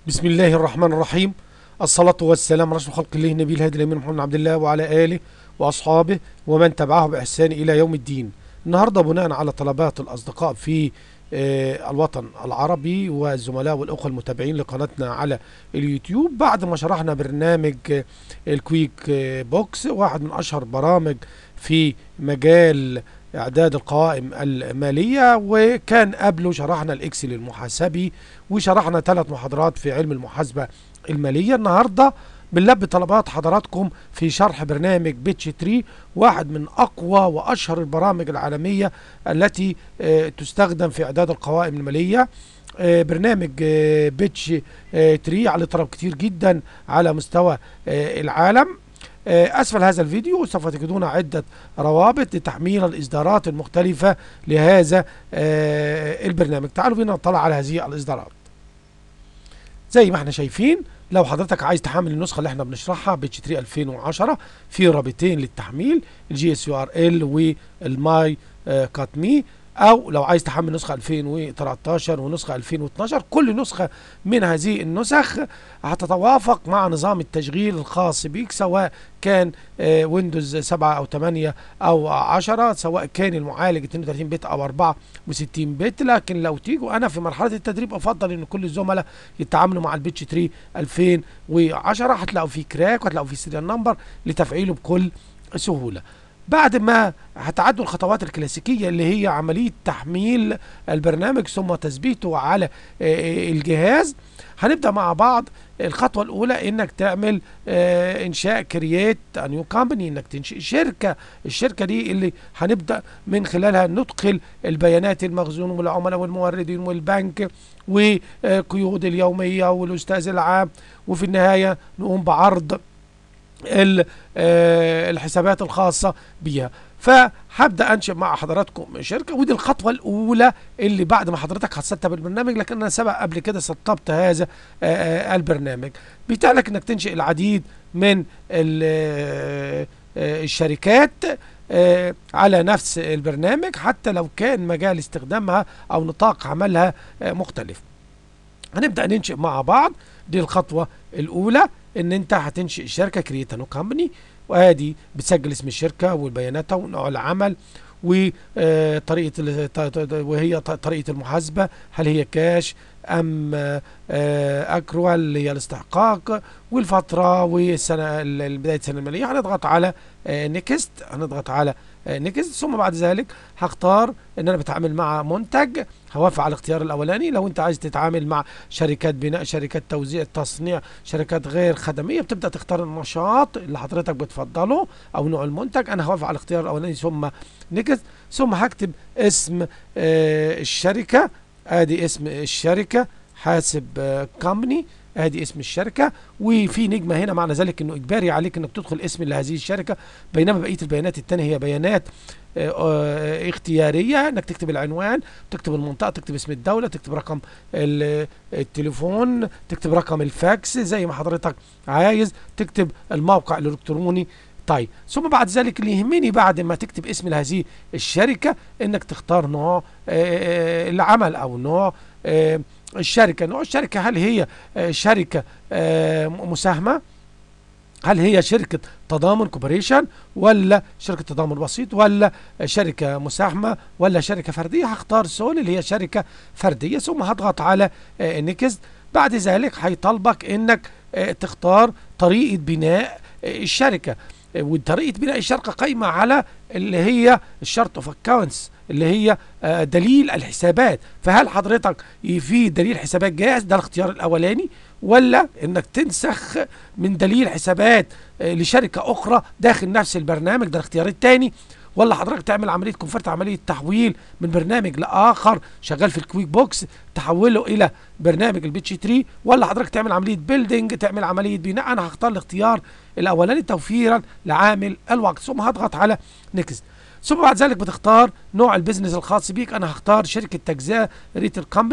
بسم الله الرحمن الرحيم الصلاة والسلام على رسول خلق الله النبي الهادي الأمين محمد بن عبد الله وعلى آله وأصحابه ومن تبعه بإحسان إلى يوم الدين النهاردة بناء على طلبات الأصدقاء في آه، الوطن العربي والزملاء والأخوة المتابعين لقناتنا على اليوتيوب بعد ما شرحنا برنامج آه، الكويك آه، بوكس واحد من أشهر برامج في مجال إعداد القوائم المالية وكان قبله شرحنا الإكسل المحاسبي وشرحنا ثلاث محاضرات في علم المحاسبة المالية النهاردة بنلبي طلبات حضراتكم في شرح برنامج بيتش 3 واحد من أقوى وأشهر البرامج العالمية التي آه، تستخدم في إعداد القوائم المالية آه، برنامج آه، بيتش آه، 3 على طلب كتير جدا على مستوى آه، العالم آه، أسفل هذا الفيديو سوف تجدون عدة روابط لتحميل الإصدارات المختلفة لهذا آه، البرنامج تعالوا بينا نطلع على هذه الإصدارات زي ما احنا شايفين لو حضرتك عايز تحمل النسخة اللي احنا بنشرحها بيتش 3 2010 في رابطين للتحميل الجي اس يو ار ال والماي كات مي او لو عايز تحمل نسخة 2013 ونسخة 2012 كل نسخة من هذه النسخ هتتوافق مع نظام التشغيل الخاص بيك سواء كان آه، ويندوز 7 او 8 او 10 سواء كان المعالج 32 بت او 64 بت لكن لو تيجوا انا في مرحله التدريب افضل ان كل الزملاء يتعاملوا مع البيتش 3 2010 هتلاقوا فيه كراك وهتلاقوا فيه سيريال نمبر لتفعيله بكل سهوله بعد ما هتعدوا الخطوات الكلاسيكية اللي هي عملية تحميل البرنامج ثم تثبيته على آه، الجهاز هنبدأ مع بعض الخطوة الأولى إنك تعمل آه، إنشاء كرييت نيو كومباني إنك تنشئ شركة الشركة دي اللي هنبدأ من خلالها ندخل البيانات المخزون والعملاء والموردين والبنك وقيود اليومية والأستاذ العام وفي النهاية نقوم بعرض ال- آه، الحسابات الخاصة بيها فهبدا انشئ مع حضراتكم شركه ودي الخطوه الاولى اللي بعد ما حضرتك هتسطب البرنامج لكن انا سبق قبل كده سطبت هذا آه، آه، البرنامج بيتيح لك انك تنشئ العديد من ال- آه، آه، الشركات آه، على نفس البرنامج حتى لو كان مجال استخدامها او نطاق عملها آه، مختلف هنبدا ننشئ مع بعض دي الخطوه الاولى ان انت هتنشئ شركه كرييت نو كومباني وادي بتسجل اسم الشركه والبيانات ونوع العمل وطريقه وهي ط- طريقه المحاسبه هل هي كاش ام آه، اكروا اللي هي الاستحقاق والفتره والسنه ال- بدايه السنه الماليه هنضغط على نيكست هنضغط على نيكست ثم بعد ذلك هختار ان انا بتعامل مع منتج هوافق على الاختيار الاولاني لو انت عايز تتعامل مع شركات بناء شركات توزيع تصنيع شركات غير خدميه بتبدا تختار النشاط اللي حضرتك بتفضله او نوع المنتج انا هوافق على الاختيار الاولاني ثم نيكست ثم هكتب اسم آه، الشركه ادي اسم الشركه حاسب كومباني ادي اسم الشركه وفي نجمه هنا معنى ذلك انه اجباري عليك انك تدخل اسم لهذه الشركه بينما بقيه البيانات الثانيه هي بيانات آه، آه، اختياريه انك تكتب العنوان تكتب المنطقه تكتب اسم الدوله تكتب رقم ال- التليفون تكتب رقم الفاكس زي ما حضرتك عايز تكتب الموقع الالكتروني طيب ثم بعد ذلك اللي يهمني بعد ما تكتب اسم لهذه الشركه انك تختار نوع آه، العمل او نوع آه، الشركه نوع الشركه هل هي آه، شركه آه، مساهمه هل هي شركة تضامن كوبريشن ولا شركة تضامن بسيط ولا شركة مساهمة ولا شركة فردية هختار سول اللي هي شركة فردية ثم هضغط على نيكست بعد ذلك هيطلبك انك آه، تختار طريقة بناء آه، الشركة آه، وطريقة بناء الشركة قايمة على اللي هي الشرط اوف اكونتس اللي هي آه، دليل الحسابات فهل حضرتك في دليل حسابات جاهز ده الاختيار الاولاني ولا انك تنسخ من دليل حسابات آه، لشركه اخرى داخل نفس البرنامج ده الاختيار الثاني ولا حضرتك تعمل عمليه كونفرت عمليه تحويل من برنامج لاخر شغال في الكويك بوكس تحوله الى برنامج البيتش 3 ولا حضرتك تعمل عمليه بيلدينج تعمل عمليه بناء انا هختار الاختيار الاولاني توفيرا لعامل الوقت ثم هضغط على نيكست ثم بعد ذلك بتختار نوع البيزنس الخاص بيك انا هختار شركه تجزئه ريتيل كومباني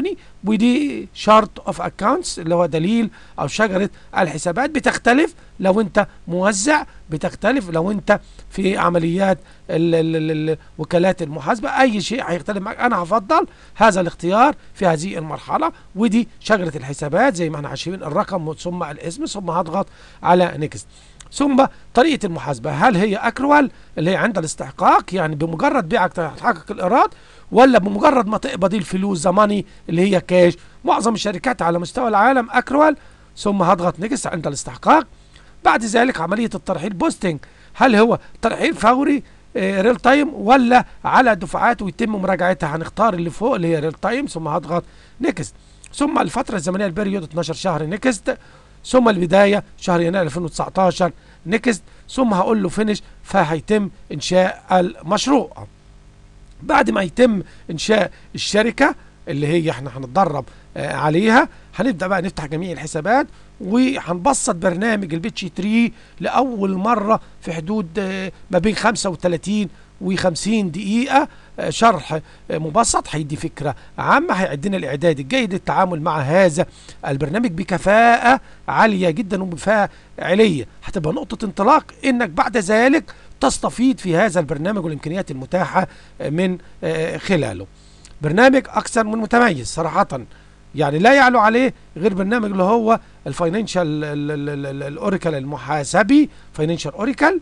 ودي شارت اوف اكونتس اللي هو دليل او شجره الحسابات بتختلف لو انت موزع بتختلف لو انت في عمليات ال ال ال وكالات المحاسبه اي شيء هيختلف معاك انا هفضل هذا الاختيار في هذه المرحله ودي شجره الحسابات زي ما احنا عارفين الرقم ثم الاسم ثم هضغط على نيكست ثم طريقة المحاسبة هل هي أكروال اللي هي عند الاستحقاق يعني بمجرد بيعك تحقق الإيراد ولا بمجرد ما تقبض الفلوس زماني اللي هي كاش معظم الشركات على مستوى العالم أكروال ثم هضغط نيكست عند الاستحقاق بعد ذلك عملية الترحيل بوستنج هل هو ترحيل فوري ريل تايم ولا على دفعات ويتم مراجعتها هنختار اللي فوق اللي هي ريل تايم ثم هضغط نيكست ثم الفترة الزمنية البريود 12 شهر نيكست ثم البداية شهر يناير 2019 نيكست ثم هقول له فينش فهيتم انشاء المشروع بعد ما يتم انشاء الشركة اللي هي احنا هنتدرب آه عليها هنبدأ بقى نفتح جميع الحسابات وهنبسط برنامج البيتش تري لأول مرة في حدود آه ما بين 35 و50 دقيقة شرح مبسط هيدي فكرة عامة هيعدنا الإعداد الجيد للتعامل مع هذا البرنامج بكفاءة عالية جدا وبفاعلية هتبقى نقطة انطلاق إنك بعد ذلك تستفيد في هذا البرنامج والإمكانيات المتاحة من خلاله برنامج أكثر من متميز صراحة يعني لا يعلو عليه غير برنامج اللي هو الفاينانشال الاوريكل المحاسبي فاينانشال اوريكل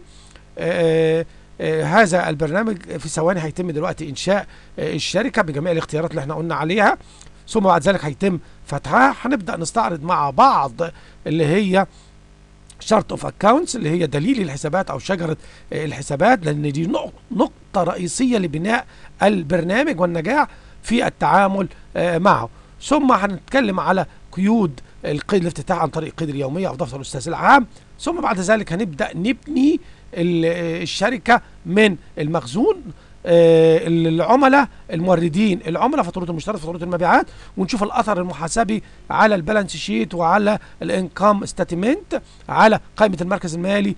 آه آه هذا البرنامج في ثواني هيتم دلوقتي انشاء آه الشركه بجميع الاختيارات اللي احنا قلنا عليها ثم بعد ذلك هيتم فتحها هنبدا نستعرض مع بعض اللي هي شارت اوف اكونتس اللي هي دليل الحسابات او شجره آه الحسابات لان دي نقطه رئيسيه لبناء البرنامج والنجاح في التعامل معه ثم هنتكلم على قيود القيد الافتتاح عن طريق القيد اليوميه او دفتر الاستاذ العام ثم بعد ذلك هنبدا نبني الشركه من المخزون آه العملاء الموردين العملاء فاتوره المشتريات فاتوره المبيعات ونشوف الاثر المحاسبي على البالانس شيت وعلى الانكم ستاتمنت على قائمه المركز المالي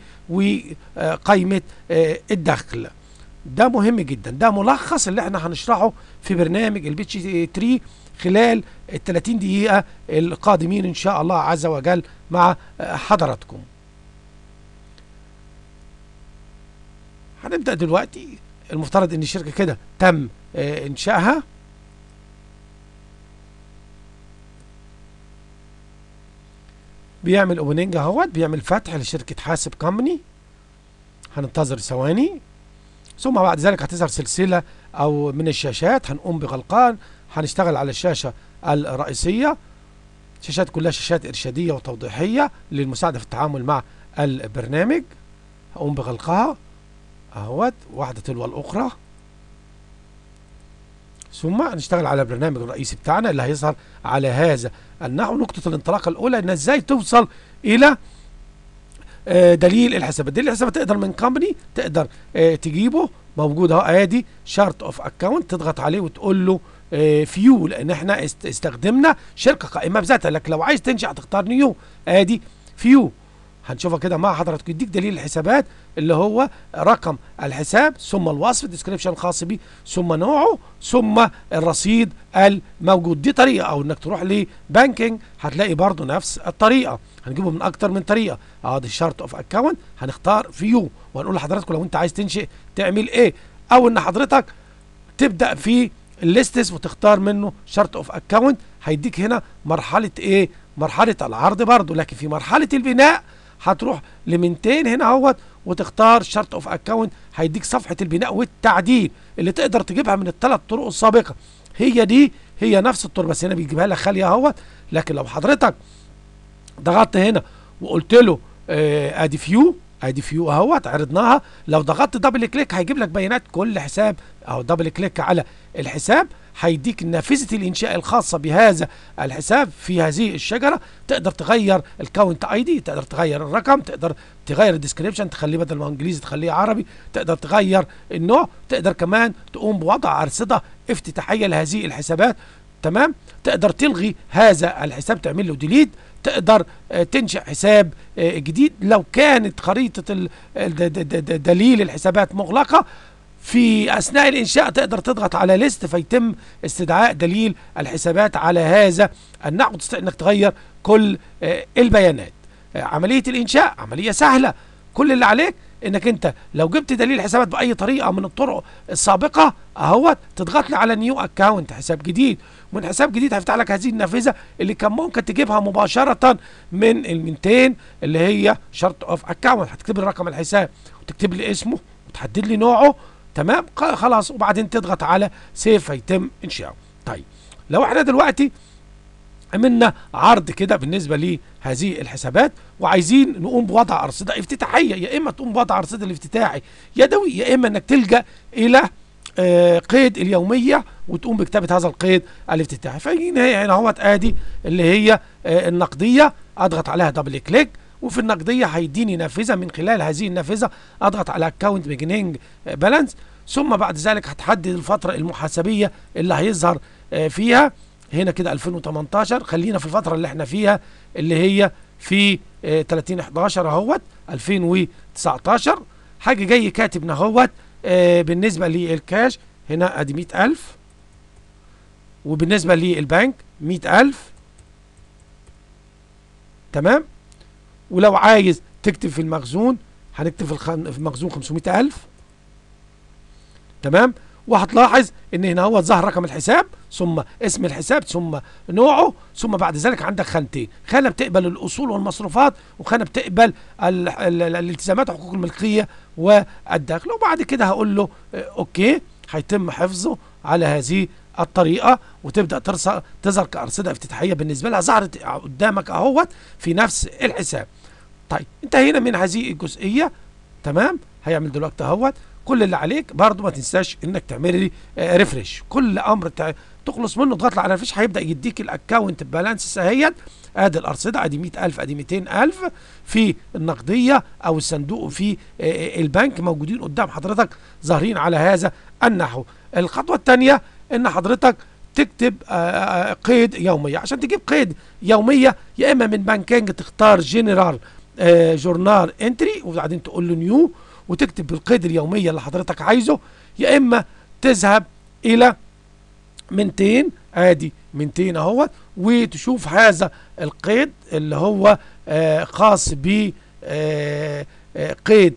وقائمه آه الدخل ده مهم جدا ده ملخص اللي احنا هنشرحه في برنامج البيتش تري خلال ال 30 دقيقة القادمين إن شاء الله عز وجل مع حضراتكم هنبدأ دلوقتي المفترض إن الشركة كده تم إنشائها بيعمل اوبننج اهوت بيعمل فتح لشركة حاسب كومباني هننتظر ثواني ثم بعد ذلك هتظهر سلسلة أو من الشاشات هنقوم بغلقان هنشتغل على الشاشة الرئيسية شاشات كلها شاشات إرشادية وتوضيحية للمساعدة في التعامل مع البرنامج هقوم بغلقها اهوت واحدة تلو الأخرى ثم هنشتغل على البرنامج الرئيسي بتاعنا اللي هيظهر على هذا النحو نقطة الانطلاق الأولى إن إزاي توصل إلى دليل الحسابات دليل الحسابات تقدر من كومباني تقدر تجيبه موجود اهو ادي شارت اوف اكونت تضغط عليه وتقول له فيو لان احنا استخدمنا شركه قائمه بذاتها لكن لو عايز تنشئ هتختار نيو ادي فيو هنشوفها كده مع حضراتكم يديك دليل الحسابات اللي هو رقم الحساب ثم الوصف الديسكريبشن الخاص بيه ثم نوعه ثم الرصيد الموجود دي طريقه او انك تروح لبانكينج هتلاقي برضو نفس الطريقه هنجيبه من اكتر من طريقه اه دي شارت اوف اكونت هنختار فيو وهنقول لحضراتكم لو انت عايز تنشئ تعمل ايه او ان حضرتك تبدا في الليستس وتختار منه شارت اوف اكونت هيديك هنا مرحله ايه مرحله العرض برضو لكن في مرحله البناء هتروح لمنتين هنا اهوت وتختار شارت اوف اكونت هيديك صفحه البناء والتعديل اللي تقدر تجيبها من الثلاث طرق السابقه هي دي هي نفس الطرق بس هنا بيجيبها لك خاليه اهوت لكن لو حضرتك ضغطت هنا وقلت له آه ادي فيو ادي فيو اهوت عرضناها لو ضغطت دبل كليك هيجيب لك بيانات كل حساب او دبل كليك على الحساب هيديك نافذه الانشاء الخاصه بهذا الحساب في هذه الشجره تقدر تغير الكاونت اي دي تقدر تغير الرقم تقدر تغير الديسكريبشن تخليه بدل ما انجليزي تخليه عربي تقدر تغير النوع تقدر كمان تقوم بوضع ارصده افتتاحيه لهذه الحسابات تمام تقدر تلغي هذا الحساب تعمل له ديليت تقدر تنشئ حساب جديد لو كانت خريطة دليل الحسابات مغلقة في اثناء الانشاء تقدر تضغط على ليست فيتم استدعاء دليل الحسابات على هذا النحو تستطيع انك تغير كل آه، البيانات آه، عمليه الانشاء عمليه سهله كل اللي عليك انك انت لو جبت دليل حسابات باي طريقه من الطرق السابقه اهوت تضغط لي على نيو اكونت حساب جديد ومن حساب جديد هيفتح لك هذه النافذه اللي كان ممكن تجيبها مباشره من ال 200 اللي هي شرط اوف اكونت هتكتب لي رقم الحساب وتكتب لي اسمه وتحدد لي نوعه تمام خلاص وبعدين تضغط على سيف فيتم انشاؤه طيب لو احنا دلوقتي عملنا عرض كده بالنسبة لهذه الحسابات وعايزين نقوم بوضع أرصدة افتتاحية يا إما تقوم بوضع أرصدة الافتتاحي يدوي يا إما إنك تلجأ إلى آه قيد اليومية وتقوم بكتابة هذا القيد الافتتاحي فهنا هنا اهوت ادي اللي هي آه النقدية اضغط عليها دبل كليك وفي النقدية هيديني نافذة من خلال هذه النافذة اضغط على اكونت بيجنينج بالانس ثم بعد ذلك هتحدد الفترة المحاسبية اللي هيظهر آه فيها هنا كده 2018 خلينا في الفترة اللي احنا فيها اللي هي في اه 30 11 اهوت 2019 حاجة جاي كاتب اهوت اه بالنسبة للكاش هنا ادي 100000 وبالنسبة للبنك 100000 تمام ولو عايز تكتب في المخزون هنكتب في, الخن... في المخزون 500000 تمام وهتلاحظ ان هنا هو ظهر رقم الحساب ثم اسم الحساب ثم نوعه ثم بعد ذلك عندك خانتين خانه بتقبل الاصول والمصروفات وخانه بتقبل ال ال ال الالتزامات وحقوق الملكيه والدخل وبعد كده هقول له اوكي هيتم حفظه على هذه الطريقه وتبدا تظهر كارصده افتتاحيه بالنسبه لها ظهرت قدامك اهوت في نفس الحساب طيب انتهينا من هذه الجزئيه تمام هيعمل دلوقتي اهوت كل اللي عليك برضو ما تنساش انك تعمل لي آه ريفرش كل امر تخلص منه تضغط على ريفرش هيبدا يديك الاكونت بالانس سهيا ادي الارصده ادي 100000 ادي 200000 في النقديه او الصندوق في آه البنك موجودين قدام حضرتك ظاهرين على هذا النحو الخطوه الثانيه ان حضرتك تكتب آه قيد يوميه عشان تجيب قيد يوميه يا اما من بانكينج تختار جنرال جورنال انتري وبعدين تقول له نيو وتكتب بالقيد اليومية اللي حضرتك عايزه يا إما تذهب إلى 200 ادي 200 اهوت وتشوف هذا القيد اللي هو آه خاص ب آه آه قيد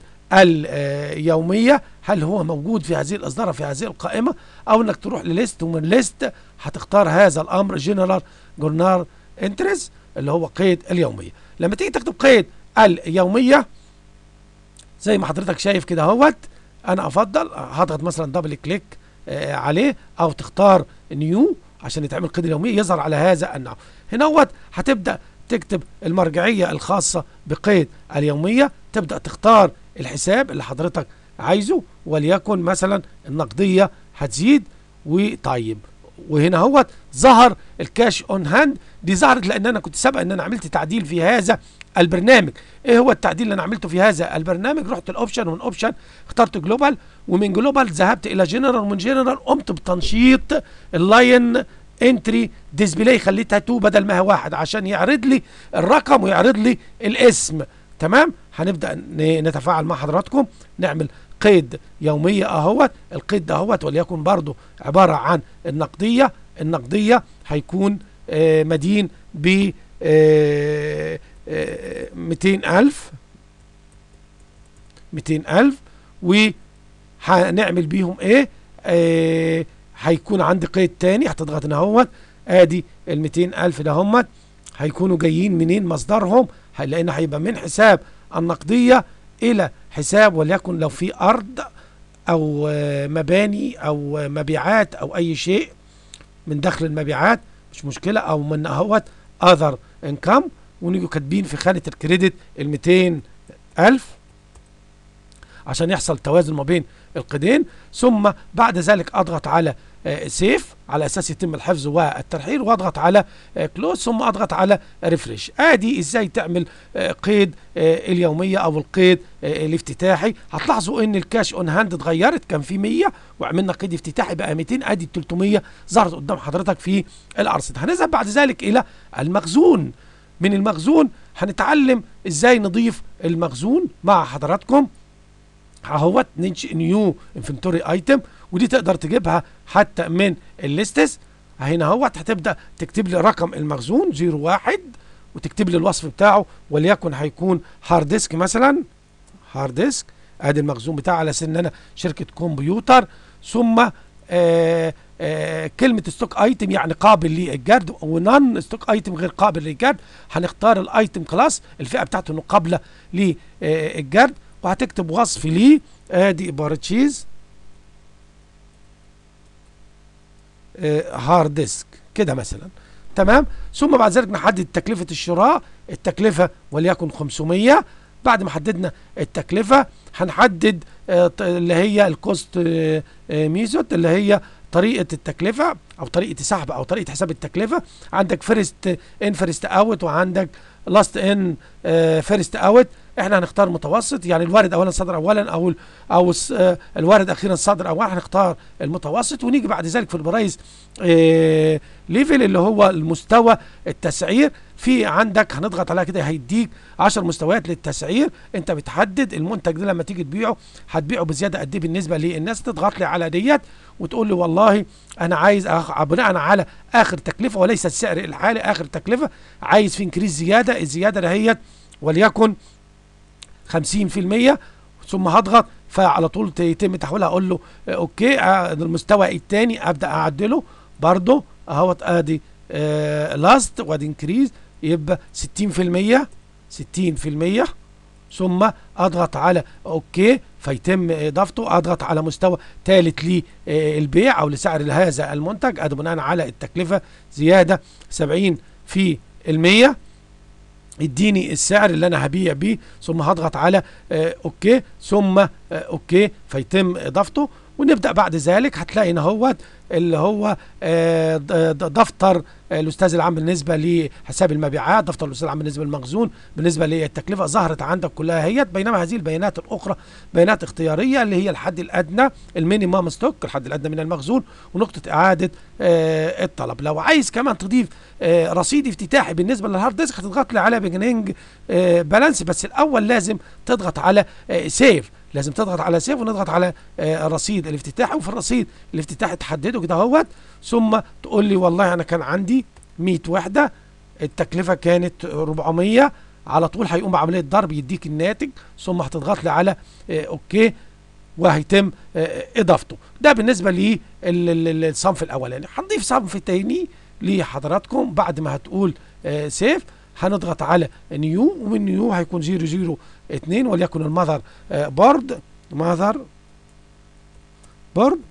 اليومية هل هو موجود في هذه الإصدارة في هذه القائمة أو أنك تروح لليست ومن ليست هتختار هذا الأمر جنرال جورنال انترس اللي هو قيد اليومية لما تيجي تكتب قيد اليومية زي ما حضرتك شايف كده اهوت انا افضل هضغط مثلا دبل كليك آه عليه او تختار نيو عشان يتعمل قيد اليوميه يظهر على هذا النحو هنا اهوت هتبدا تكتب المرجعيه الخاصه بقيد اليوميه تبدا تختار الحساب اللي حضرتك عايزه وليكن مثلا النقديه هتزيد وطيب وهنا اهوت ظهر الكاش اون هاند دي ظهرت لان انا كنت سابق ان انا عملت تعديل في هذا البرنامج ايه هو التعديل اللي انا عملته في هذا البرنامج رحت الاوبشن ومن اوبشن اخترت جلوبال ومن جلوبال ذهبت الى جنرال ومن جنرال قمت بتنشيط اللاين انتري ديسبلاي خليتها 2 بدل ما هي واحد عشان يعرض لي الرقم ويعرض لي الاسم تمام هنبدا نتفاعل مع حضراتكم نعمل قيد يوميه اهوت القيد ده اهوت وليكن برضو عباره عن النقديه النقديه هيكون آه مدين ب آه ميتين ألف ميتين ألف وهنعمل بيهم ايه آه هيكون عندي قيد تاني هتضغط هنا اهوت ادي ال 200 ألف ده هم هيكونوا جايين منين مصدرهم لان هيبقى من حساب النقدية الى حساب وليكن لو في ارض او آه مباني او آه مبيعات او اي شيء من دخل المبيعات مش مشكلة او من اهوت اذر انكم ونيجوا كاتبين في خانة الكريدت ال 200 ألف عشان يحصل توازن ما بين القيدين ثم بعد ذلك أضغط على آه سيف على أساس يتم الحفظ والترحيل وأضغط على آه كلوز ثم أضغط على ريفريش آدي إزاي تعمل آه قيد اليومية أو القيد الافتتاحي هتلاحظوا إن الكاش أون هاند اتغيرت كان في 100 وعملنا قيد افتتاحي بقى 200 آدي 300 ظهرت قدام حضرتك في الأرصدة هنذهب بعد ذلك إلى المخزون من المخزون هنتعلم ازاي نضيف المخزون مع حضراتكم اهوت ننشئ نيو انفنتوري ايتم ودي تقدر تجيبها حتى من الليستس هنا اهوت هتبدا تكتب لي رقم المخزون 01 وتكتب لي الوصف بتاعه وليكن هيكون هارد ديسك مثلا هارد ديسك ادي المخزون بتاعه على اساس ان انا شركه كمبيوتر ثم آآ آآ كلمه ستوك ايتم يعني قابل للجرد ونون ستوك ايتم غير قابل للجرد هنختار الايتم كلاس الفئه بتاعته انه قابله للجرد وهتكتب وصف ليه ادي بارتشيز هارد ديسك كده مثلا تمام ثم بعد ذلك نحدد تكلفة الشراء التكلفة وليكن 500 بعد ما حددنا التكلفة هنحدد آه اللي هي الكوست آه ميثود اللي هي طريقة التكلفة او طريقة السحب او طريقة حساب التكلفة عندك فيرست ان فيرست اوت وعندك لاست ان فيرست اوت احنا هنختار متوسط يعني الوارد اولا صدر اولا او او الوارد اخيرا صدر اولا هنختار المتوسط ونيجي بعد ذلك في البرايز اه ليفل اللي هو المستوى التسعير في عندك هنضغط عليها كده هيديك 10 مستويات للتسعير انت بتحدد المنتج ده لما تيجي تبيعه هتبيعه بزياده قد ايه بالنسبه للناس تضغط لي على ديت وتقول لي والله انا عايز بناء على اخر تكلفه وليس السعر الحالي اخر تكلفه عايز في انكريز زياده الزياده دهيت وليكن 50% ثم هضغط فعلى طول يتم تحويلها اقول له اوكي المستوى الثاني ابدا اعدله برضه اهوت ادي آه لاست وادي انكريز يبقى 60% 60% ثم اضغط على اوكي فيتم اضافته اضغط على مستوى ثالث للبيع او لسعر هذا المنتج ادي بناء على التكلفه زياده 70 في المية اديني السعر اللي انا هبيع بيه ثم هضغط على آه اوكي ثم آه اوكي فيتم اضافته ونبدا بعد ذلك هتلاقي ان هو اللي هو آه دفتر الاستاذ العام بالنسبه لحساب المبيعات دفتر الاستاذ العام بالنسبه للمخزون بالنسبه للتكلفه ظهرت عندك كلها هي بينما هذه البيانات الاخرى بيانات اختياريه اللي هي الحد الادنى المينيمم ستوك الحد الادنى من المخزون ونقطه اعاده آه الطلب لو عايز كمان تضيف آه رصيد افتتاحي بالنسبه للهارد ديسك هتضغط لي على بيجنينج آه بالانس بس الاول لازم تضغط على آه سيف لازم تضغط على سيف ونضغط على آه الرصيد الافتتاحي وفي الرصيد الافتتاحي تحدده كده اهوت ثم تقول لي والله انا كان عندي 100 وحده التكلفه كانت 400 على طول هيقوم بعمليه ضرب يديك الناتج ثم هتضغط لي على آه اوكي وهيتم آه اضافته ده بالنسبه للصنف الاولاني هنضيف صنف تاني لحضراتكم بعد ما هتقول آه سيف هنضغط على نيو ومن نيو هيكون 002 وليكن المذر آه بورد ماذر بورد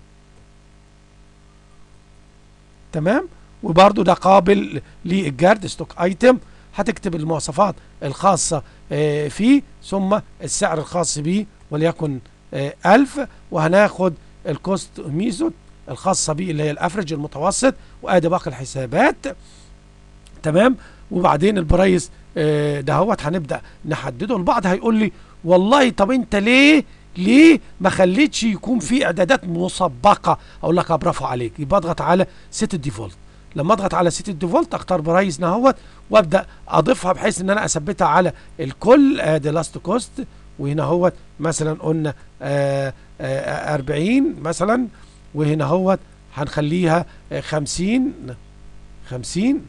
تمام وبرده ده قابل للجرد ستوك ايتم هتكتب المواصفات الخاصة آه فيه ثم السعر الخاص بيه وليكن آه 1000 وهناخد الكوست ميثود الخاصة بيه اللي هي الافرج المتوسط وادي باقي الحسابات تمام وبعدين البرايس آه دهوت هنبدا نحدده البعض هيقول لي والله طب انت ليه ليه ما خليتش يكون في اعدادات مسبقه اقول لك برافو عليك يبقى اضغط على سيت الديفولت لما اضغط على سيت الديفولت اختار برايس نهوت وابدا اضيفها بحيث ان انا اثبتها على الكل ادي لاست كوست وهنا هوت مثلا قلنا آآ آآ 40 مثلا وهنا هوت هنخليها 50 50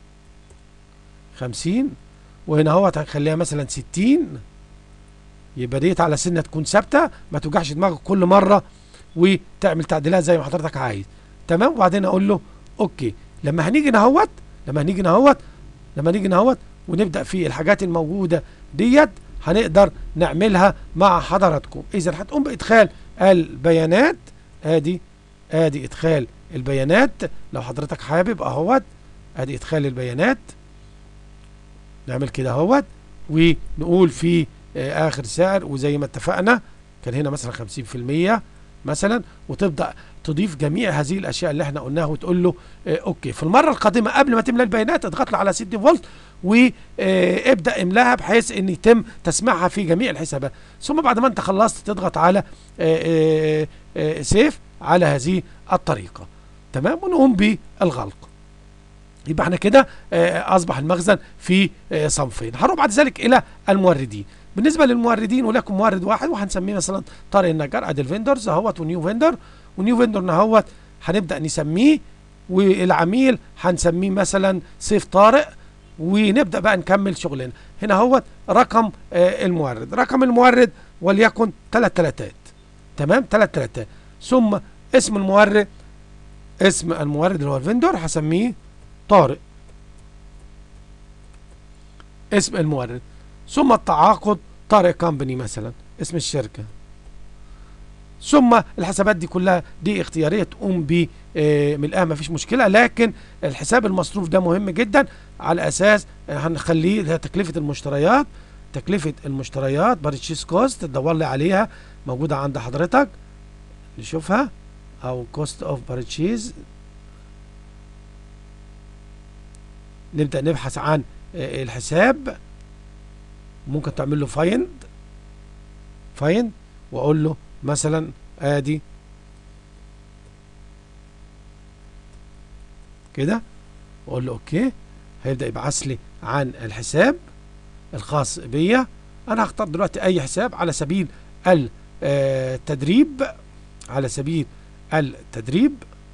50 وهنا اهوت هنخليها مثلا 60 يبقى ديت على سنه تكون ثابته ما توجعش دماغك كل مره وتعمل تعديلات زي ما حضرتك عايز تمام وبعدين اقول له اوكي لما هنيجي نهوت لما هنيجي نهوت لما نيجي نهوت ونبدا في الحاجات الموجوده ديت هنقدر نعملها مع حضراتكم اذا هتقوم بادخال البيانات ادي ادي ادخال البيانات لو حضرتك حابب اهوت ادي ادخال البيانات نعمل كده اهوت ونقول في آه اخر سعر وزي ما اتفقنا كان هنا مثلا 50% مثلا وتبدا تضيف جميع هذه الاشياء اللي احنا قلناها وتقول له آه اوكي في المره القادمه قبل ما تملى البيانات اضغط له على سيت ديفولت وابدا املاها بحيث ان يتم تسميعها في جميع الحسابات ثم بعد ما انت خلصت تضغط على آه سيف على هذه الطريقه تمام ونقوم بالغلق يبقى احنا كده اصبح المخزن في صنفين هنروح بعد ذلك الى الموردين بالنسبه للموردين ولكن مورد واحد وهنسميه مثلا طارق النجار ادي الفندرز اهوت ونيو فندر ونيو فندر اهوت هنبدا نسميه والعميل هنسميه مثلا سيف طارق ونبدا بقى نكمل شغلنا هنا هو رقم آه المورد رقم المورد وليكن ثلاث ثلاثات تمام ثلاث ثلاثات ثم اسم المورد اسم المورد اللي هو الفندور هسميه طارق اسم المورد ثم التعاقد طارق كامباني مثلا اسم الشركه ثم الحسابات دي كلها دي اختياريه تقوم ب ملئها ما فيش مشكله لكن الحساب المصروف ده مهم جدا على اساس هنخليه تكلفه المشتريات تكلفه المشتريات بارتشيز كوست تدور لي عليها موجوده عند حضرتك نشوفها او كوست اوف بارتشيز نبدا نبحث عن الحساب ممكن تعمل له فايند فايند واقول له مثلا ادي كده واقول له اوكي هيبدا يبعث لي عن الحساب الخاص بيا انا هختار دلوقتي اي حساب على سبيل التدريب على سبيل التدريب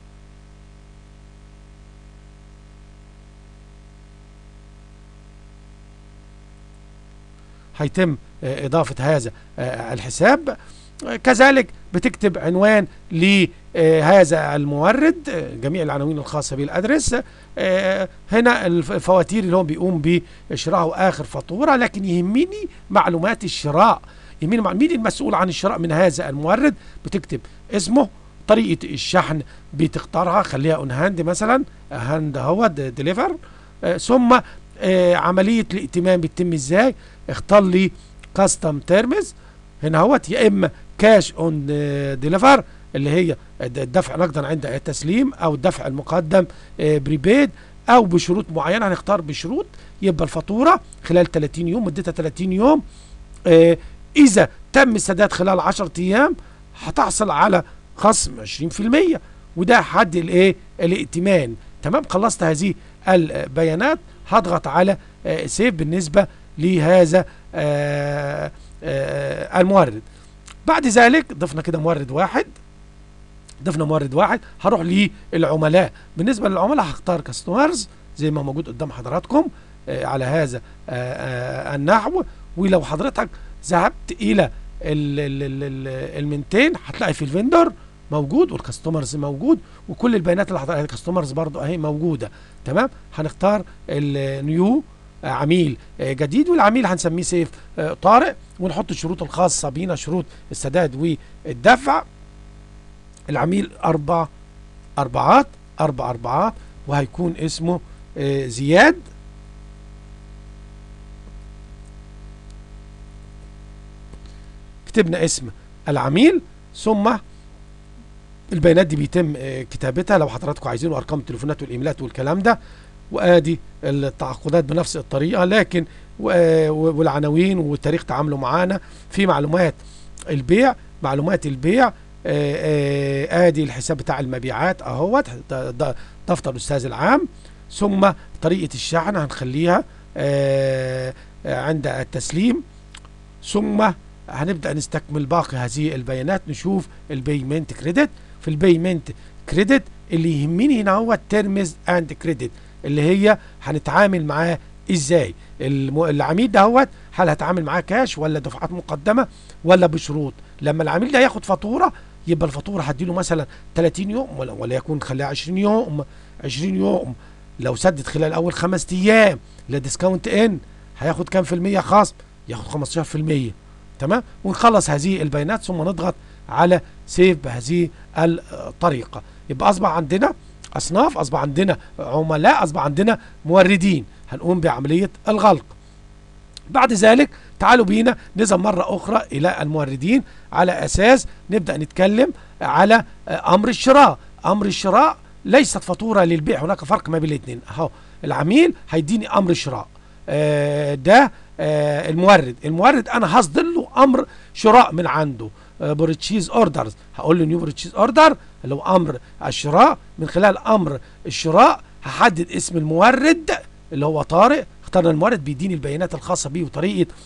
هيتم إضافة هذا الحساب كذلك بتكتب عنوان لهذا المورد جميع العناوين الخاصة بالأدرس هنا الفواتير اللي هو بيقوم بشراء آخر فاتورة لكن يهمني معلومات الشراء يهمني مين المسؤول عن الشراء من هذا المورد بتكتب اسمه طريقة الشحن بتختارها خليها اون هاند مثلا هاند هو ديليفر ثم آه عملية الائتمان بتتم ازاي اختار لي كاستم تيرمز هنا اهوت يا اما كاش اون ديليفر اللي هي الدفع نقدا عند التسليم او الدفع المقدم آه بريبيد او بشروط معينه هنختار بشروط يبقى الفاتوره خلال 30 يوم مدتها 30 يوم آه اذا تم السداد خلال 10 ايام هتحصل على خصم 20% وده حد الايه الائتمان تمام خلصت هذه البيانات هضغط على آه سيف بالنسبه لهذا آآ آآ المورد بعد ذلك ضفنا كده مورد واحد ضفنا مورد واحد هروح للعملاء بالنسبه للعملاء هختار كاستمرز زي ما موجود قدام حضراتكم على هذا آآ النحو ولو حضرتك ذهبت الى المنتين هتلاقي في الفندر موجود والكاستمرز موجود وكل البيانات اللي حضرتك الكاستمرز برضو اهي موجوده تمام هنختار النيو عميل جديد والعميل هنسميه سيف طارق ونحط الشروط الخاصة بينا شروط السداد والدفع العميل أربع أربعات أربع أربعات وهيكون اسمه زياد كتبنا اسم العميل ثم البيانات دي بيتم كتابتها لو حضراتكم عايزين ارقام التليفونات والايميلات والكلام ده وادي التعاقدات بنفس الطريقه لكن والعناوين وتاريخ تعامله معانا في معلومات البيع معلومات البيع ادي الحساب بتاع المبيعات اهوت دفتر الاستاذ العام ثم طريقه الشحن هنخليها عند التسليم ثم هنبدا نستكمل باقي هذه البيانات نشوف البيمنت كريدت في البيمنت كريدت اللي يهمني هنا هو التيرمز اند كريدت اللي هي هنتعامل معاه ازاي العميل دهوت هل هتعامل معاه كاش ولا دفعات مقدمه ولا بشروط لما العميل ده ياخد فاتوره يبقى الفاتوره هديله مثلا 30 يوم ولا, ولا يكون خليها 20 يوم 20 يوم لو سدد خلال اول خمس ايام لا ديسكاونت ان هياخد كام في المية خصم ياخد 15% تمام ونخلص هذه البيانات ثم نضغط على سيف بهذه الطريقه يبقى اصبح عندنا اصناف اصبح عندنا عملاء اصبح عندنا موردين هنقوم بعمليه الغلق بعد ذلك تعالوا بينا نذهب مرة أخرى إلى الموردين على أساس نبدأ نتكلم على أمر الشراء أمر الشراء ليست فاتورة للبيع هناك فرق ما بين الاثنين أهو العميل هيديني أمر الشراء آه ده آه المورد المورد أنا هصدر له أمر شراء من عنده بريتشيز اوردرز هقول له نيو بريتشيز اوردر اللي هو امر الشراء من خلال امر الشراء هحدد اسم المورد اللي هو طارق اخترنا المورد بيديني البيانات الخاصه بيه وطريقه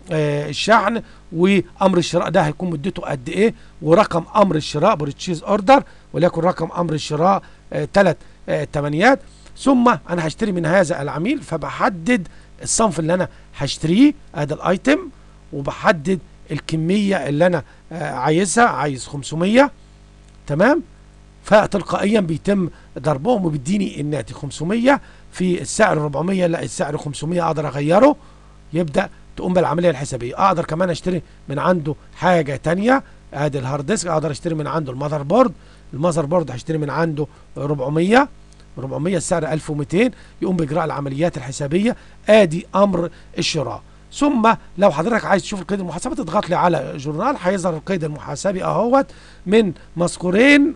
آه الشحن وامر الشراء ده هيكون مدته قد ايه ورقم امر الشراء بريتشيز اوردر وليكن رقم امر الشراء ثلاث آه تمانيات ثم انا هشتري من هذا العميل فبحدد الصنف اللي انا هشتريه ادي الايتم وبحدد الكميه اللي انا آه عايزها عايز 500 تمام فتلقائيا بيتم ضربهم وبيديني الناتج 500 في السعر 400 لا السعر 500 اقدر اغيره يبدا تقوم بالعمليه الحسابيه اقدر كمان اشتري من عنده حاجه تانية ادي الهارد ديسك اقدر اشتري من عنده المذر بورد المذر بورد هشتري من عنده 400 400 السعر 1200 يقوم باجراء العمليات الحسابيه ادي امر الشراء ثم لو حضرتك عايز تشوف القيد المحاسبي تضغط لي على جورنال هيظهر القيد المحاسبي اهوت من مذكورين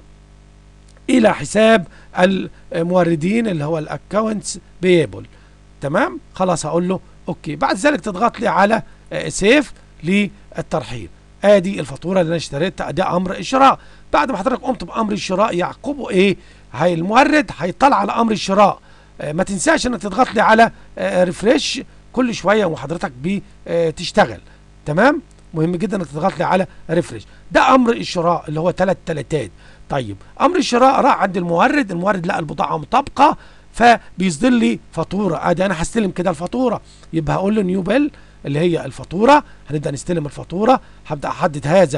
الى حساب الموردين اللي هو الاكونتس بيبل تمام خلاص هقول له اوكي بعد ذلك تضغط لي على سيف للترحيل ادي الفاتوره اللي انا اشتريتها ده امر الشراء بعد ما حضرتك قمت بامر الشراء يعقبه ايه هي المورد هيطلع على امر الشراء ما تنساش انك تضغط لي على ريفريش كل شويه وحضرتك بتشتغل تمام مهم جدا انك تضغط لي على ريفريش ده امر الشراء اللي هو ثلاث تلاتات طيب امر الشراء راح عند المورد المورد لقى البضاعه مطابقه فبيصدر لي فاتوره ادي انا هستلم كده الفاتوره يبقى هقول له نيو بيل اللي هي الفاتوره هنبدا نستلم الفاتوره هبدا احدد هذا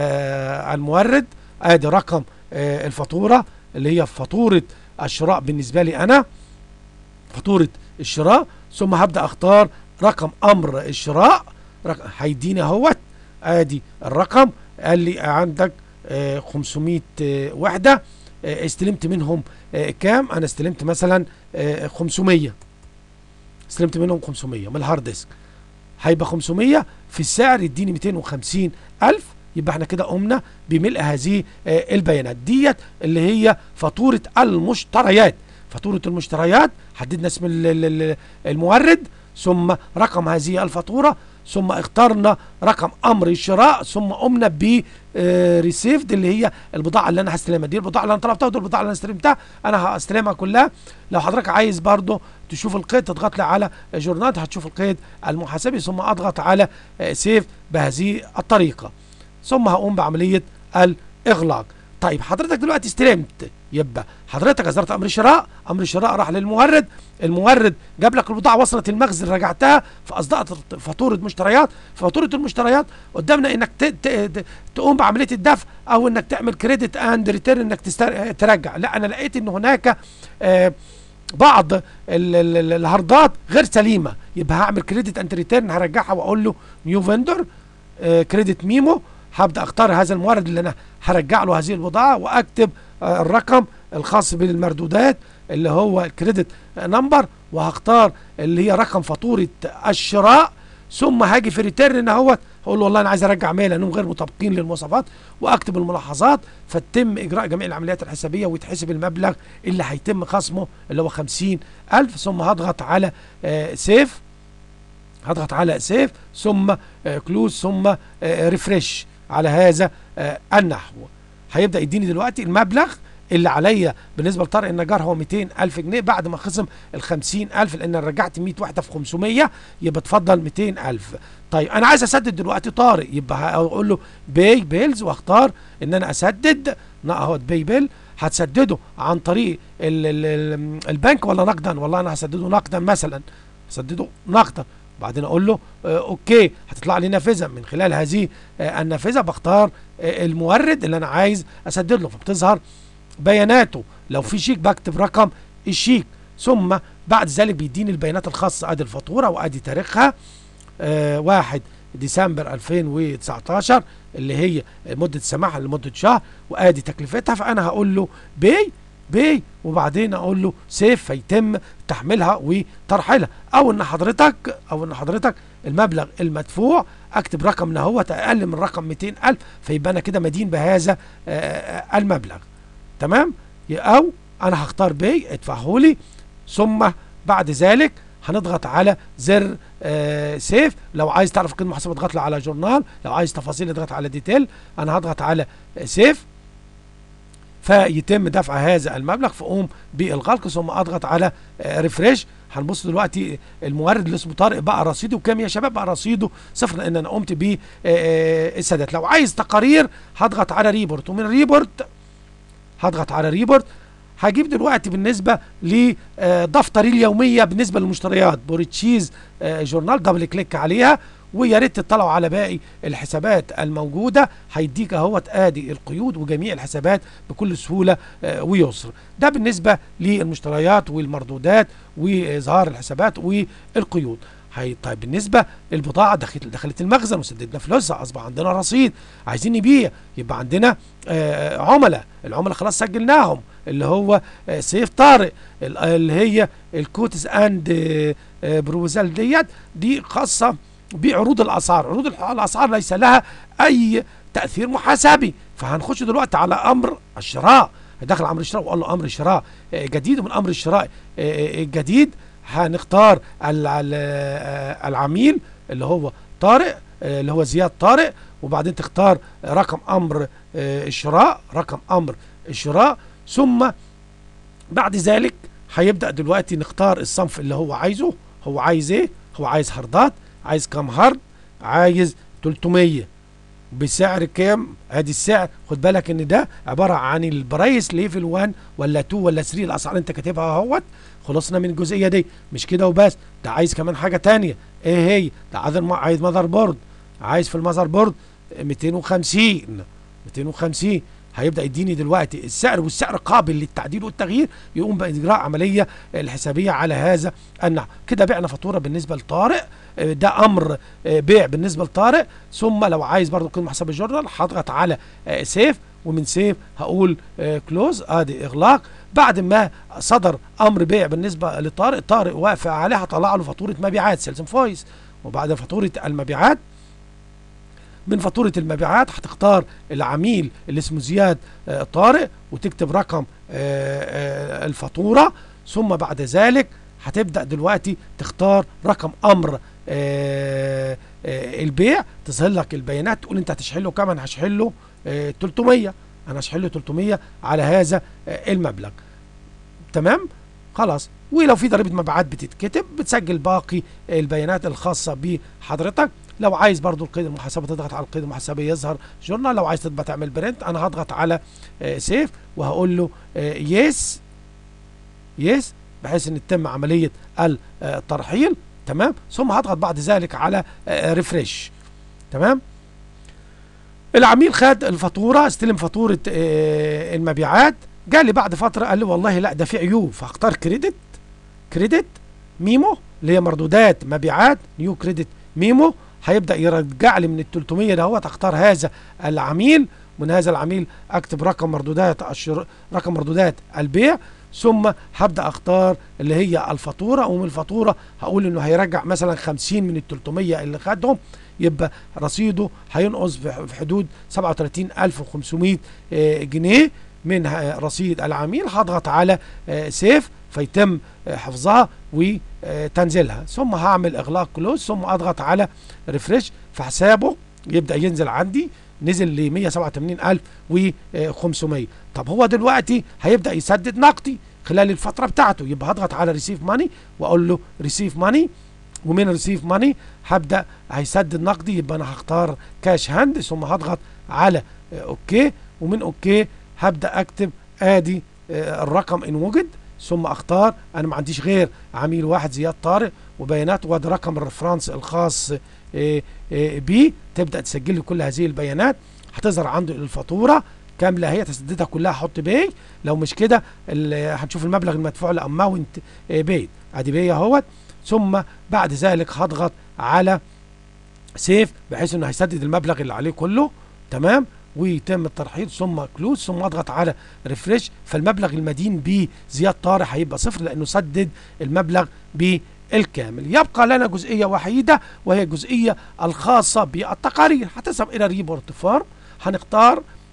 آه المورد ادي رقم آه الفاتوره اللي هي فاتوره الشراء بالنسبه لي انا فاتوره الشراء ثم هبدا اختار رقم امر الشراء هيديني اهوت ادي الرقم قال لي عندك آه 500 آه وحده آه استلمت منهم كام انا استلمت مثلا 500 استلمت منهم 500 من الهارد ديسك هيبقى 500 في السعر يديني 250 الف يبقى احنا كده قمنا بملء هذه البيانات ديت اللي هي فاتوره المشتريات فاتوره المشتريات حددنا اسم المورد ثم رقم هذه الفاتوره ثم اخترنا رقم امر الشراء ثم قمنا ب ريسيفد اللي هي البضاعه اللي انا هستلمها دي البضاعه اللي انا طلبتها ودي البضاعه اللي انا استلمتها انا هستلمها كلها لو حضرتك عايز برضو تشوف القيد تضغط لي على جورنال هتشوف القيد المحاسبي ثم اضغط على سيف بهذه الطريقه ثم هقوم بعمليه الاغلاق طيب حضرتك دلوقتي استلمت يبقى حضرتك اصدرت امر الشراء امر الشراء راح للمورد المورد جاب لك البضاعه وصلت المخزن رجعتها فاصدقت فاتوره مشتريات فاتوره المشتريات قدامنا انك ت... ت... تقوم بعمليه الدفع او انك تعمل كريدت اند ريتيرن انك تستر... ترجع لا انا لقيت ان هناك آه بعض ال ال الهاردات غير سليمه يبقى هعمل كريدت اند ريتيرن هرجعها واقول له نيو فيندور آه كريدت ميمو هبدا اختار هذا المورد اللي انا هرجع له هذه البضاعه واكتب آه الرقم الخاص بالمردودات اللي هو الكريدت نمبر وهختار اللي هي رقم فاتوره الشراء ثم هاجي في ريتيرن اهوت هقول له والله انا عايز ارجع 100 لانهم غير مطابقين للمواصفات واكتب الملاحظات فتتم اجراء جميع العمليات الحسابيه ويتحسب المبلغ اللي هيتم خصمه اللي هو 50000 ثم هضغط على آه سيف هضغط على سيف ثم آه كلوز ثم آه ريفريش على هذا آه النحو هيبدا يديني دلوقتي المبلغ اللي عليا بالنسبه لطارق النجار هو 200 الف جنيه بعد ما خصم ال 50 الف لان انا رجعت 100 وحده في 500 يبقى اتفضل 200 الف طيب انا عايز اسدد دلوقتي طارق يبقى اقول له باي بيلز واختار ان انا اسدد اهوت باي بيل هتسدده عن طريق ال ال ال البنك ولا نقدا والله انا هسدده نقدا مثلا هسدده نقدا وبعدين اقول له آه اوكي هتطلع لي نافذه من خلال هذه آه النافذه بختار آه المورد اللي انا عايز اسدد له فبتظهر بياناته لو في شيك بكتب رقم الشيك ثم بعد ذلك بيديني البيانات الخاصه ادي الفاتوره وادي تاريخها آه واحد ديسمبر 2019 اللي هي مده سماحها لمده شهر وادي تكلفتها فانا هقول له بي بي وبعدين اقول له سيف فيتم تحميلها وترحيلها او ان حضرتك او ان حضرتك المبلغ المدفوع اكتب رقم هو اقل من رقم 200000 فيبقى انا كده مدين بهذا آه المبلغ تمام او انا هختار بي ادفعه لي ثم بعد ذلك هنضغط على زر آه سيف لو عايز تعرف قيمه محاسبه اضغط على جورنال لو عايز تفاصيل اضغط على ديتيل انا هضغط على آه سيف فيتم دفع هذا المبلغ فاقوم بالغلق ثم اضغط على ريفريش هنبص دلوقتي المورد اللي اسمه طارق بقى رصيده كام يا شباب بقى رصيده صفر لان انا قمت بالسداد لو عايز تقارير هضغط على ريبورت ومن ريبورت هضغط على ريبورت هجيب دلوقتي بالنسبه لدفتري اليوميه بالنسبه للمشتريات بورتشيز جورنال دبل كليك عليها ويا ريت تطلعوا على باقي الحسابات الموجوده هيديك اهوت ادي القيود وجميع الحسابات بكل سهوله ويسر ده بالنسبه للمشتريات والمردودات واظهار الحسابات والقيود هي طيب بالنسبه للبضاعه دخلت دخلت المخزن وسددنا فلوسها اصبح عندنا رصيد عايزين نبيع يبقى عندنا آه عملاء العملاء خلاص سجلناهم اللي هو آه سيف طارق اللي هي الكوتس اند آه بروزال ديت دي خاصه بعروض الاسعار عروض الاسعار ليس لها اي تاثير محاسبي فهنخش دلوقتي على امر الشراء داخل امر الشراء وقال له امر شراء جديد ومن امر الشراء الجديد هنختار العميل اللي هو طارق اللي هو زياد طارق وبعدين تختار رقم امر الشراء رقم امر الشراء ثم بعد ذلك هيبدا دلوقتي نختار الصنف اللي هو عايزه هو عايز ايه هو عايز هاردات عايز كام هارد عايز 300 بسعر كام ادي السعر خد بالك ان ده عباره عن البرايس ليفل 1 ولا 2 ولا 3 الاسعار انت كاتبها اهوت خلصنا من الجزئيه دي مش كده وبس ده عايز كمان حاجه تانية ايه هي ده عايز عايز ماذر بورد عايز في الماذر بورد 250 250 هيبدا يديني دلوقتي السعر والسعر قابل للتعديل والتغيير يقوم باجراء عمليه الحسابيه على هذا النحو كده بعنا فاتوره بالنسبه لطارق ده امر بيع بالنسبه لطارق ثم لو عايز برضو قيمه حساب الجورنال هضغط على سيف ومن سيف هقول كلوز ادي اغلاق بعد ما صدر امر بيع بالنسبه لطارق طارق وافق عليه هطلع له فاتوره مبيعات سيلز فويس وبعد فاتوره المبيعات من فاتورة المبيعات هتختار العميل اللي اسمه زياد طارق وتكتب رقم الفاتورة ثم بعد ذلك هتبدأ دلوقتي تختار رقم أمر البيع تظهر لك البيانات تقول انت هتشحن له كام انا هشحن له 300 انا هشحن له 300 على هذا المبلغ تمام خلاص ولو في ضريبه مبيعات بتتكتب بتسجل باقي البيانات الخاصه بحضرتك لو عايز برضو القيد المحاسبه تضغط على القيد المحاسبي يظهر جورنال لو عايز تبقى تعمل برنت انا هضغط على سيف وهقول له يس يس بحيث ان تتم عمليه الترحيل تمام ثم هضغط بعد ذلك على ريفريش تمام العميل خد الفاتوره استلم فاتوره المبيعات جالي بعد فتره قال لي والله لا ده في عيوب فهختار كريدت كريدت ميمو اللي هي مردودات مبيعات نيو كريدت ميمو هيبدا يرجع لي من ال 300 دهوت اختار هذا العميل من هذا العميل اكتب رقم مردودات الشر... رقم مردودات البيع ثم هبدا اختار اللي هي الفاتوره ومن الفاتوره هقول انه هيرجع مثلا 50 من ال 300 اللي خدهم يبقى رصيده هينقص في حدود 37500 جنيه من رصيد العميل هضغط على سيف فيتم حفظها وتنزيلها ثم هعمل اغلاق كلوز ثم اضغط على ريفريش فحسابه يبدا ينزل عندي نزل ل 187500 طب هو دلوقتي هيبدا يسدد نقدي خلال الفتره بتاعته يبقى هضغط على ريسيف ماني واقول له ريسيف ماني ومن ريسيف ماني هبدا هيسدد نقدي يبقى انا هختار كاش هاند ثم هضغط على اوكي ومن اوكي هبدا اكتب ادي الرقم ان وجد ثم اختار انا ما عنديش غير عميل واحد زياد طارق وبيانات وادي رقم الرفرانس الخاص بيه تبدا تسجل لي كل هذه البيانات هتظهر عنده الفاتوره كامله هي تسددها كلها حط باي لو مش كده هنشوف المبلغ المدفوع لاماونت باي ادي باي اهوت ثم بعد ذلك هضغط على سيف بحيث انه هيسدد المبلغ اللي عليه كله تمام ويتم الترحيل ثم كلوز ثم اضغط على ريفريش فالمبلغ المدين بزياد طارق هيبقى صفر لانه سدد المبلغ بالكامل يبقى لنا جزئيه وحيده وهي الجزئيه الخاصه بالتقارير هتذهب الى ريبورت فارم هنختار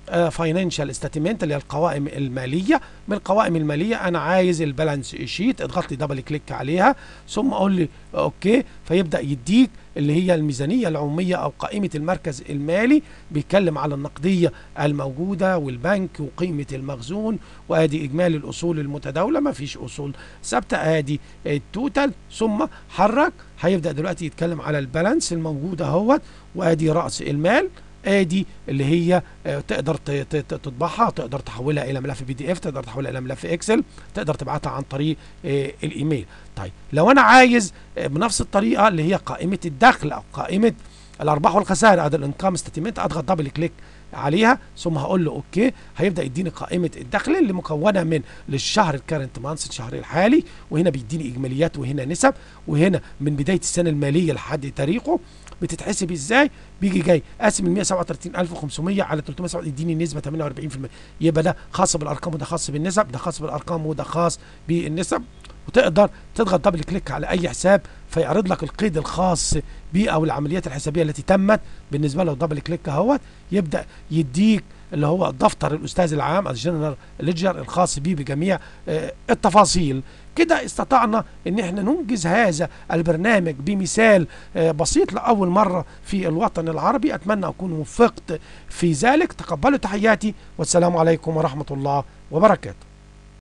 فاينانشال ستاتمنت اللي هي القوائم الماليه من القوائم الماليه انا عايز البالانس شيت اضغط لي دبل كليك عليها ثم اقول لي اوكي فيبدا يديك اللي هي الميزانيه العموميه او قائمه المركز المالي بيتكلم على النقديه الموجوده والبنك وقيمه المخزون وادي اجمالي الاصول المتداوله ما فيش اصول ثابته ادي التوتال ثم حرك هيبدا دلوقتي يتكلم على البالانس الموجود اهوت وادي راس المال ادي اللي هي آه، تقدر ت- ت- ت- تطبعها تقدر تحولها الى ملف بي دي اف تقدر تحولها الى ملف اكسل تقدر تبعتها عن طريق آه، الايميل طيب لو انا عايز آه، بنفس الطريقه اللي هي قائمه الدخل او قائمه الارباح والخسائر ادي الانكم ستيتمنت اضغط دبل كليك عليها ثم هقول له اوكي هيبدا يديني قائمه الدخل اللي مكونه من للشهر الكارنت مانس الشهر الحالي وهنا بيديني اجماليات وهنا نسب وهنا من بدايه السنه الماليه لحد تاريخه بتتحسب ازاي بيجي جاي قاسم ال 137500 على 307 يديني نسبه 48% يبقى ده خاص بالارقام وده خاص بالنسب ده خاص بالارقام وده خاص بالنسب وتقدر تضغط دبل كليك على اي حساب فيعرض لك القيد الخاص بيه او العمليات الحسابيه التي تمت بالنسبه له دبل كليك اهوت يبدا يديك اللي هو دفتر الاستاذ العام الجنرال ليدجر الخاص بيه بجميع آه، التفاصيل كده استطعنا ان احنا ننجز هذا البرنامج بمثال آه، بسيط لاول مره في الوطن العربي اتمنى اكون وفقت في ذلك تقبلوا تحياتي والسلام عليكم ورحمه الله وبركاته